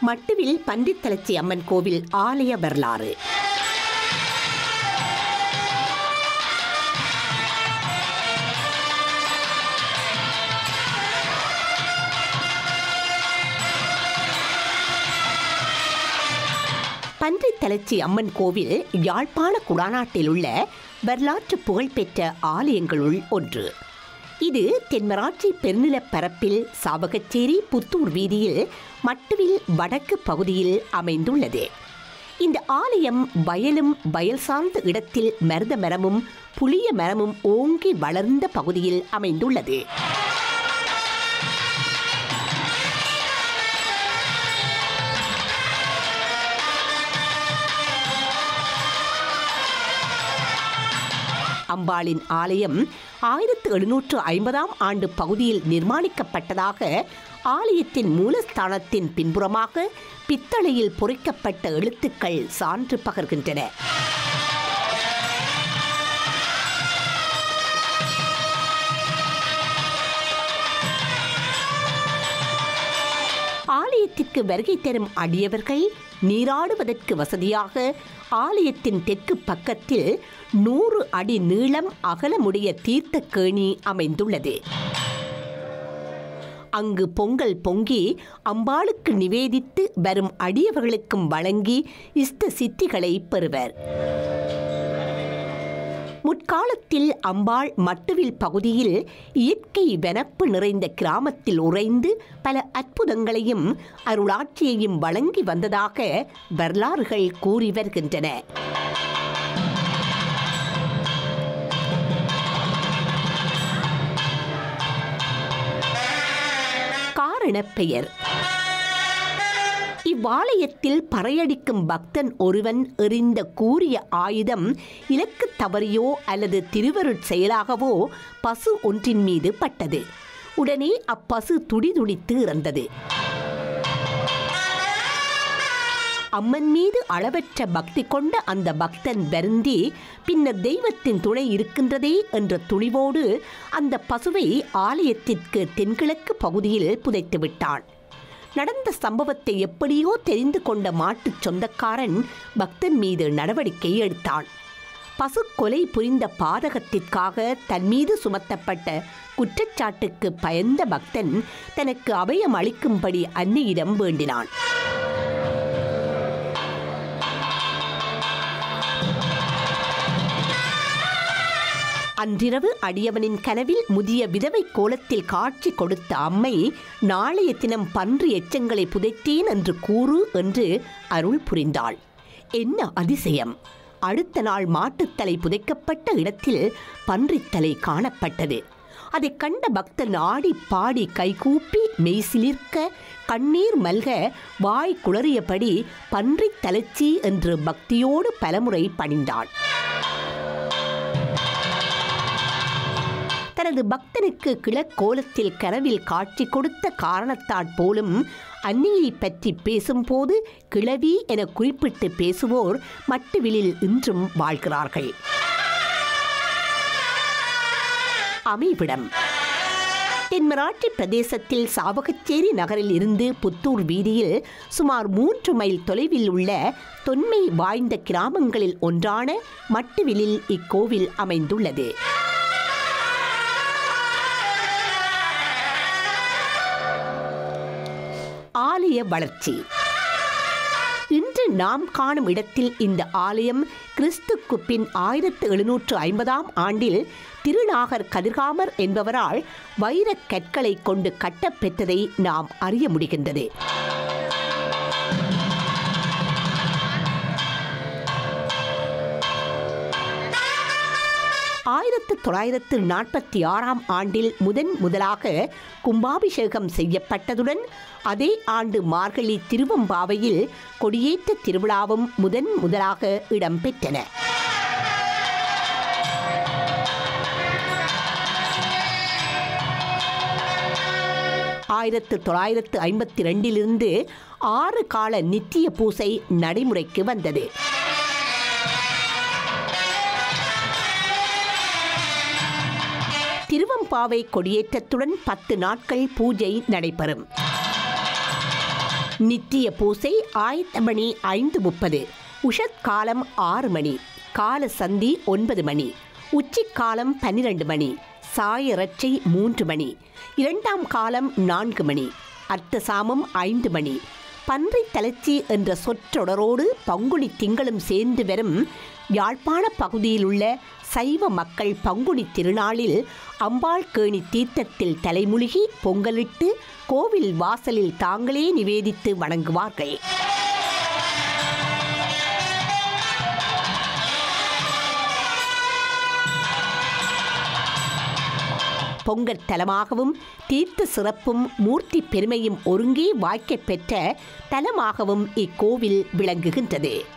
மட்டுவில் பன்றித்தலச்சி அம்மன் கோவில் ஆலய வரலாறு பன்றித்தலச்சி அம்மன் கோவில் யாழ்ப்பாண குடாநாட்டில் உள்ள வரலாற்று புகழ்பெற்ற ஆலயங்களுள் ஒன்று இது தென்மராட்சி பெருநிலப் பரப்பில் சாவகச்சேரி புத்தூர் வீதியில் மட்டுவில் வடக்கு பகுதியில் அமைந்துள்ளது இந்த ஆலயம் வயலும் வயல் சார்ந்த இடத்தில் மருத மரமும் புளிய மரமும் ஓங்கி வளர்ந்த பகுதியில் அமைந்துள்ளது அம்பாளின் ஆலயம் ஆயிரத்து எழுநூற்று ஐம்பதாம் ஆண்டு பகுதியில் நிர்மாணிக்கப்பட்டதாக ஆலயத்தின் மூலஸ்தானத்தின் பின்புறமாக பித்தளையில் பொறிக்கப்பட்ட எழுத்துக்கள் சான்று பகர்கின்றன ஆலயத்திற்கு வருகை தரும் அடியவர்கள் நீராடுவதற்கு வசதியாக ஆலயத்தின் தெற்கு பக்கத்தில் நூறு அடி நீளம் அகலமுடைய தீர்த்தக்கேணி அமைந்துள்ளது அங்கு பொங்கல் பொங்கி அம்பாளுக்கு நிவேதித்து வரும் அடியவர்களுக்கும் வழங்கி இஷ்ட சித்திகளை பெறுவர் முற்காலத்தில் அம்பாள் மட்டுவில் பகுதியில் இயற்கை வனப்பு நிறைந்த கிராமத்தில் உறைந்து பல அற்புதங்களையும் அருளாட்சியையும் வழங்கி வந்ததாக வரலாறுகள் கூறி வருகின்றன காரணப் பெயர் இவ்வாலயத்தில் பறையடிக்கும் பக்தன் ஒருவன் எறிந்த கூறிய ஆயுதம் இலக்கு தவறியோ அல்லது திருவருட் செயலாகவோ பசு ஒன்றின் மீது பட்டது உடனே அப்பசு துடிதுடித்து இறந்தது அம்மன் மீது அளவற்ற பக்தி கொண்ட அந்த பக்தன் வருந்தி பின்னர் தெய்வத்தின் துணை இருக்கின்றதே என்ற துணிவோடு அந்த பசுவை ஆலயத்திற்கு தென்கிழக்கு பகுதியில் புதைத்து விட்டான் நடந்த சம்பவத்தை எப்படியோ தெரிந்து கொண்ட மாட்டுச் சொந்தக்காரன் பக்தன் மீது நடவடிக்கை எடுத்தான் பசு கொலை புரிந்த பாதகத்திற்காக தன் மீது சுமத்தப்பட்ட குற்றச்சாட்டுக்கு பயந்த பக்தன் தனக்கு அபயம் அளிக்கும்படி அன்னையிடம் வேண்டினான் அன்றிரவு அடியவனின் கனவில் முதிய விதவை கோலத்தில் காட்சி கொடுத்த அம்மை நாளைய தினம் பன்றி எச்சங்களை புதைத்தேன் என்று கூறு என்று அருள் புரிந்தாள் என்ன அதிசயம் அடுத்த நாள் மாட்டுத்தலை புதைக்கப்பட்ட இடத்தில் பன்றித்தலை காணப்பட்டது அதைக் கண்ட பக்தன் ஆடி பாடி கைகூப்பி மெய்சிலிர்க்க கண்ணீர் மல்க வாய் குளறியபடி பன்றித் தலச்சி என்று பக்தியோடு பலமுறை பணிந்தாள் தனது பக்தனுக்கு கிழக்கோலத்தில் கனவில் காட்சி கொடுத்த காரணத்தாற் போலும் அன்னியை பற்றி பேசும்போது கிழவி என குறிப்பிட்டு பேசுவோர் மட்டுவிலில் இன்றும் வாழ்கிறார்கள் அமைவிடம் தென்மராட்சி பிரதேசத்தில் சாவகச்சேரி நகரில் இருந்து புத்தூர் வீதியில் சுமார் மூன்று மைல் தொலைவில் உள்ள தொன்மை வாய்ந்த கிராமங்களில் ஒன்றான மட்டுவிலில் இக்கோவில் அமைந்துள்ளது ஆலய வளர்ச்சி இன்று நாம் காணும் இடத்தில் இந்த ஆலயம் கிறிஸ்துக்கு பின் ஆயிரத்து எழுநூற்று ஐம்பதாம் ஆண்டில் திருநாகர் கதிர்காமர் என்பவரால் வைரக் கற்களை கொண்டு கட்டப்பெற்றதை நாம் அறிய முடிகின்றது ஆயிரத்து தொள்ளாயிரத்து நாற்பத்தி ஆறாம் ஆண்டில் முதன் முதலாக கும்பாபிஷேகம் செய்யப்பட்டதுடன் அதே ஆண்டு மார்கழி திருவம்பாவையில் கொடியேற்ற திருவிழாவும் முதன் முதலாக இடம்பெற்றன ஆயிரத்து தொள்ளாயிரத்து ஐம்பத்தி ரெண்டிலிருந்து ஆறு கால நித்திய பூசை நடைமுறைக்கு வந்தது திருவம்பாவை கொடியேற்றத்துடன் பத்து நாட்கள் பூஜை நடைபெறும் நித்திய பூசை ஆயத்த மணி ஐந்து முப்பது உஷத் காலம் ஆறு மணி கால சந்தி ஒன்பது மணி உச்சிக்காலம் பன்னிரண்டு மணி சாயரட்சை மூன்று மணி இரண்டாம் காலம் நான்கு மணி அர்த்த சாமம் ஐந்து மணி பன்றை தளர்ச்சி என்ற சொற்றொடரோடு பங்குனி திங்களும் சேர்ந்து வரும் யாழ்ப்பாண பகுதியில் உள்ள சைவ மக்கள் பங்குனி திருநாளில் அம்பாள் கேணி தீர்த்தத்தில் தலைமுழுகி பொங்கலிட்டு கோவில் வாசலில் தாங்களே நிவேதித்து வணங்குவார்கள் பொங்கல் தலமாகவும் தீர்த்த சிறப்பும் மூர்த்தி பெருமையும் ஒருங்கே வாய்க்கப் பெற்ற தலமாகவும் இக்கோவில் விளங்குகின்றது